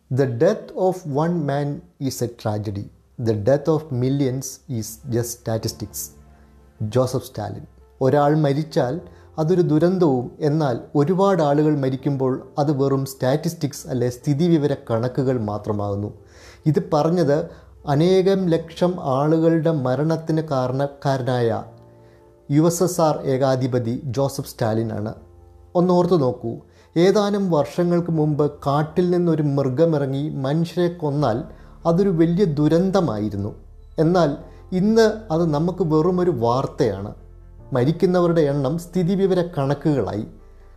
the death of one man is a tragedy the death of millions is just statistics Joseph Stalin ഒരാൾ മരിച്ചാൽ അതൊരു ദുരന്തവും എന്നാൽ ഒരുപാട് ആളുകൾ മരിക്കുമ്പോൾ അത് വെറും സ്റ്റാറ്റിസ്റ്റിക്സ് അല്ലെ സ്ഥിതിവിവര കണക്കുകൾ മാത്രമാകുന്നു ഇത് പറഞ്ഞത് അനേകം ലക്ഷം ആളുകളുടെ മരണത്തിന് കാരണക്കാരനായ യു എസ് എസ് ആർ ഏകാധിപതി ജോസഫ് സ്റ്റാലിനാണ് ഒന്നോർത്ത് നോക്കൂ ഏതാനും വർഷങ്ങൾക്ക് മുമ്പ് കാട്ടിൽ നിന്നൊരു മൃഗമിറങ്ങി മനുഷ്യരെ കൊന്നാൽ അതൊരു വലിയ ദുരന്തമായിരുന്നു എന്നാൽ ഇന്ന് അത് നമുക്ക് വെറുമൊരു വാർത്തയാണ് മരിക്കുന്നവരുടെ എണ്ണം സ്ഥിതിവിവര കണക്കുകളായി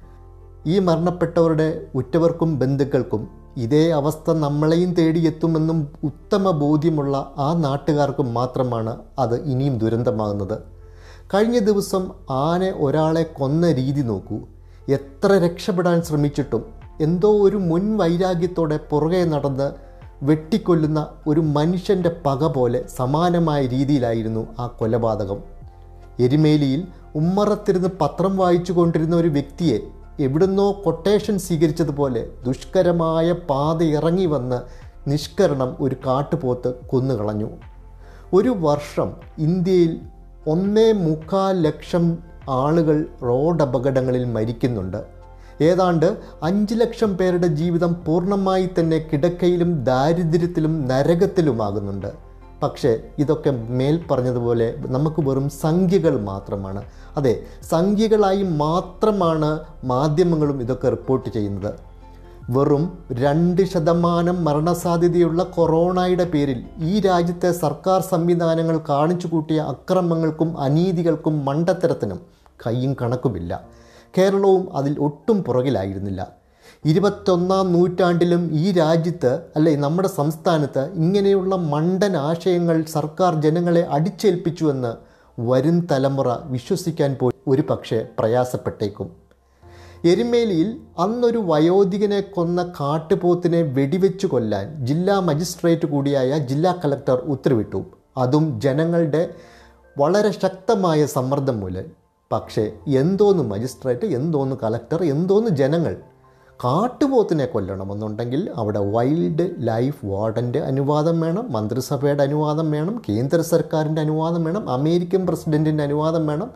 ഈ മരണപ്പെട്ടവരുടെ ഉറ്റവർക്കും ബന്ധുക്കൾക്കും ഇതേ അവസ്ഥ നമ്മളെയും തേടിയെത്തുമെന്നും ഉത്തമ ബോധ്യമുള്ള ആ നാട്ടുകാർക്ക് മാത്രമാണ് അത് ഇനിയും ദുരന്തമാകുന്നത് കഴിഞ്ഞ ദിവസം ആന ഒരാളെ കൊന്ന രീതി നോക്കൂ എത്ര രക്ഷപ്പെടാൻ ശ്രമിച്ചിട്ടും എന്തോ ഒരു മുൻ വൈരാഗ്യത്തോടെ പുറകെ നടന്ന് വെട്ടിക്കൊല്ലുന്ന ഒരു മനുഷ്യൻ്റെ പക പോലെ സമാനമായ രീതിയിലായിരുന്നു ആ കൊലപാതകം എരുമേലിയിൽ ഉമ്മറത്തിരുന്ന് പത്രം വായിച്ചു കൊണ്ടിരുന്ന ഒരു വ്യക്തിയെ എവിടുന്നോ കൊട്ടേഷൻ സ്വീകരിച്ചതുപോലെ ദുഷ്കരമായ പാത ഇറങ്ങി വന്ന് നിഷ്കരണം ഒരു കാട്ടുപോത്ത് കൊന്നുകളഞ്ഞു ഒരു വർഷം ഇന്ത്യയിൽ ഒന്നേ മുക്കാൽ ലക്ഷം ആളുകൾ റോഡ് അപകടങ്ങളിൽ മരിക്കുന്നുണ്ട് ഏതാണ്ട് അഞ്ച് ലക്ഷം പേരുടെ ജീവിതം പൂർണ്ണമായി തന്നെ കിടക്കയിലും ദാരിദ്ര്യത്തിലും നരകത്തിലുമാകുന്നുണ്ട് പക്ഷേ ഇതൊക്കെ മേൽ പറഞ്ഞതുപോലെ നമുക്ക് വെറും സംഖ്യകൾ മാത്രമാണ് അതെ സംഖ്യകളായി മാത്രമാണ് മാധ്യമങ്ങളും ഇതൊക്കെ റിപ്പോർട്ട് ചെയ്യുന്നത് വെറും രണ്ട് ശതമാനം മരണസാധ്യതയുള്ള കൊറോണയുടെ പേരിൽ ഈ രാജ്യത്തെ സർക്കാർ സംവിധാനങ്ങൾ കാണിച്ചു കൂട്ടിയ അക്രമങ്ങൾക്കും അനീതികൾക്കും മണ്ടത്തരത്തിനും കയ്യും കണക്കുമില്ല കേരളവും അതിൽ ഒട്ടും പുറകിലായിരുന്നില്ല ഇരുപത്തൊന്നാം നൂറ്റാണ്ടിലും ഈ രാജ്യത്ത് അല്ലെ നമ്മുടെ സംസ്ഥാനത്ത് ഇങ്ങനെയുള്ള മണ്ടൻ ആശയങ്ങൾ സർക്കാർ ജനങ്ങളെ അടിച്ചേൽപ്പിച്ചുവെന്ന് വരും തലമുറ വിശ്വസിക്കാൻ പോയി ഒരു പക്ഷേ പ്രയാസപ്പെട്ടേക്കും എരുമേലിയിൽ അന്നൊരു വയോധികനെ കൊന്ന കാട്ടുപോത്തിനെ വെടിവെച്ചു കൊല്ലാൻ ജില്ലാ മജിസ്ട്രേറ്റ് കൂടിയായ ജില്ലാ കളക്ടർ ഉത്തരവിട്ടു അതും ജനങ്ങളുടെ വളരെ ശക്തമായ സമ്മർദ്ദം മൂലം പക്ഷേ എന്തോന്ന് മജിസ്ട്രേറ്റ് എന്തോന്ന് കളക്ടർ എന്തോന്ന് ജനങ്ങൾ കാട്ടുപോത്തിനെ കൊല്ലണമെന്നുണ്ടെങ്കിൽ അവിടെ വൈൽഡ് ലൈഫ് വാർഡൻ്റെ അനുവാദം വേണം മന്ത്രിസഭയുടെ അനുവാദം വേണം കേന്ദ്ര സർക്കാരിൻ്റെ അനുവാദം വേണം അമേരിക്കൻ പ്രസിഡൻറ്റിൻ്റെ അനുവാദം വേണം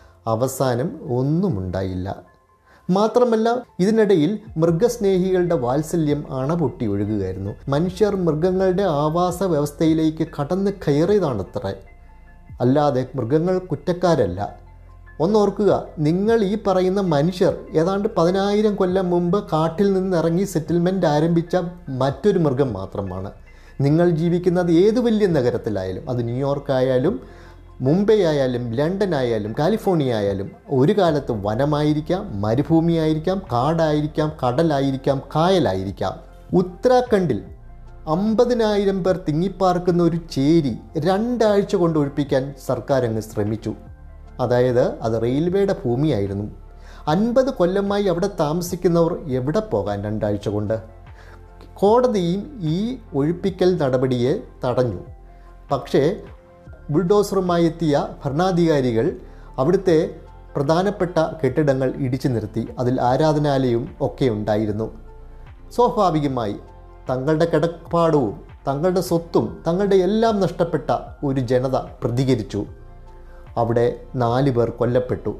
അവസാനം ഒന്നും ഉണ്ടായില്ല മാത്രമല്ല ഇതിനിടയിൽ മൃഗസ്നേഹികളുടെ വാത്സല്യം അണപൊട്ടി ഒഴുകുകയായിരുന്നു മനുഷ്യർ മൃഗങ്ങളുടെ ആവാസ വ്യവസ്ഥയിലേക്ക് കടന്ന് കയറിയതാണത്രേ അല്ലാതെ മൃഗങ്ങൾ കുറ്റക്കാരല്ല ഒന്നോർക്കുക നിങ്ങൾ ഈ പറയുന്ന മനുഷ്യർ ഏതാണ്ട് പതിനായിരം കൊല്ലം മുമ്പ് കാട്ടിൽ നിന്നിറങ്ങി സെറ്റിൽമെൻറ്റ് ആരംഭിച്ച മറ്റൊരു മൃഗം മാത്രമാണ് നിങ്ങൾ ജീവിക്കുന്നത് ഏത് വലിയ നഗരത്തിലായാലും അത് ന്യൂയോർക്ക് ആയാലും മുംബൈ ആയാലും ലണ്ടൻ ആയാലും കാലിഫോർണിയ ആയാലും ഒരു കാലത്ത് വനമായിരിക്കാം മരുഭൂമിയായിരിക്കാം കാടായിരിക്കാം കടലായിരിക്കാം കായലായിരിക്കാം ഉത്തരാഖണ്ഡിൽ അമ്പതിനായിരം പേർ തിങ്ങിപ്പാർക്കുന്ന ഒരു ചേരി രണ്ടാഴ്ച കൊണ്ട് ഒഴിപ്പിക്കാൻ സർക്കാർ അങ്ങ് ശ്രമിച്ചു അതായത് അത് റെയിൽവേയുടെ ഭൂമിയായിരുന്നു അൻപത് കൊല്ലമായി അവിടെ താമസിക്കുന്നവർ എവിടെ പോകാൻ രണ്ടാഴ്ച കൊണ്ട് കോടതിയും ഈ ഒഴിപ്പിക്കൽ നടപടിയെ തടഞ്ഞു പക്ഷേ ബുൾഡോസറുമായി എത്തിയ ഭരണാധികാരികൾ അവിടുത്തെ പ്രധാനപ്പെട്ട കെട്ടിടങ്ങൾ ഇടിച്ചു നിർത്തി അതിൽ ആരാധനാലയവും ഒക്കെ ഉണ്ടായിരുന്നു സ്വാഭാവികമായി തങ്ങളുടെ കിടപ്പാടവും തങ്ങളുടെ സ്വത്തും തങ്ങളുടെ എല്ലാം നഷ്ടപ്പെട്ട ഒരു ജനത പ്രതികരിച്ചു അവിടെ നാല് പേർ കൊല്ലപ്പെട്ടു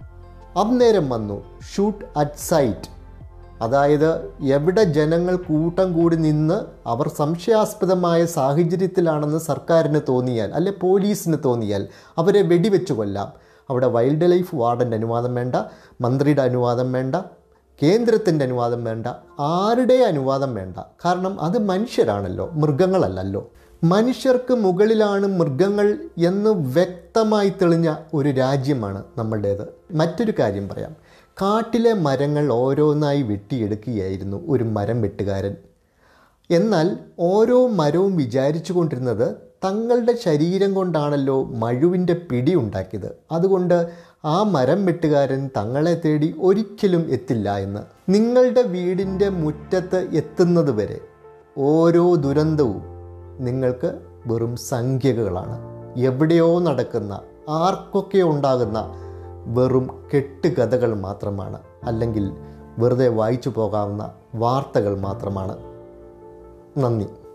അന്നേരം വന്നു ഷൂട്ട് അറ്റ് സൈറ്റ് അതായത് എവിടെ ജനങ്ങൾ കൂട്ടം കൂടി നിന്ന് അവർ സംശയാസ്പദമായ സാഹചര്യത്തിലാണെന്ന് സർക്കാരിന് തോന്നിയാൽ അല്ലെ പോലീസിന് തോന്നിയാൽ അവരെ വെടിവെച്ച് കൊല്ലാം അവിടെ വൈൽഡ് ലൈഫ് വാർഡൻ്റെ അനുവാദം വേണ്ട മന്ത്രിയുടെ അനുവാദം വേണ്ട കേന്ദ്രത്തിൻ്റെ അനുവാദം വേണ്ട ആരുടെ അനുവാദം വേണ്ട കാരണം അത് മനുഷ്യരാണല്ലോ മൃഗങ്ങളല്ലല്ലോ മനുഷ്യർക്ക് മുകളിലാണ് മൃഗങ്ങൾ എന്ന് വ്യക്തമായി തെളിഞ്ഞ ഒരു രാജ്യമാണ് നമ്മളുടേത് മറ്റൊരു കാര്യം പറയാം കാട്ടിലെ മരങ്ങൾ ഓരോന്നായി വെട്ടിയെടുക്കുകയായിരുന്നു ഒരു മരം വെട്ടുകാരൻ എന്നാൽ ഓരോ മരവും വിചാരിച്ചു കൊണ്ടിരുന്നത് തങ്ങളുടെ ശരീരം കൊണ്ടാണല്ലോ മഴുവിൻ്റെ പിടി ഉണ്ടാക്കിയത് അതുകൊണ്ട് ആ മരം വെട്ടുകാരൻ തങ്ങളെ തേടി ഒരിക്കലും എത്തില്ല എന്ന് നിങ്ങളുടെ വീടിൻ്റെ മുറ്റത്ത് എത്തുന്നത് വരെ ഓരോ ദുരന്തവും നിങ്ങൾക്ക് വെറും സംഖ്യകളാണ് എവിടെയോ നടക്കുന്ന ആർക്കൊക്കെ ഉണ്ടാകുന്ന വെറും കെട്ടുകഥകൾ മാത്രമാണ് അല്ലെങ്കിൽ വെറുതെ വായിച്ചു പോകാവുന്ന വാർത്തകൾ മാത്രമാണ് നന്ദി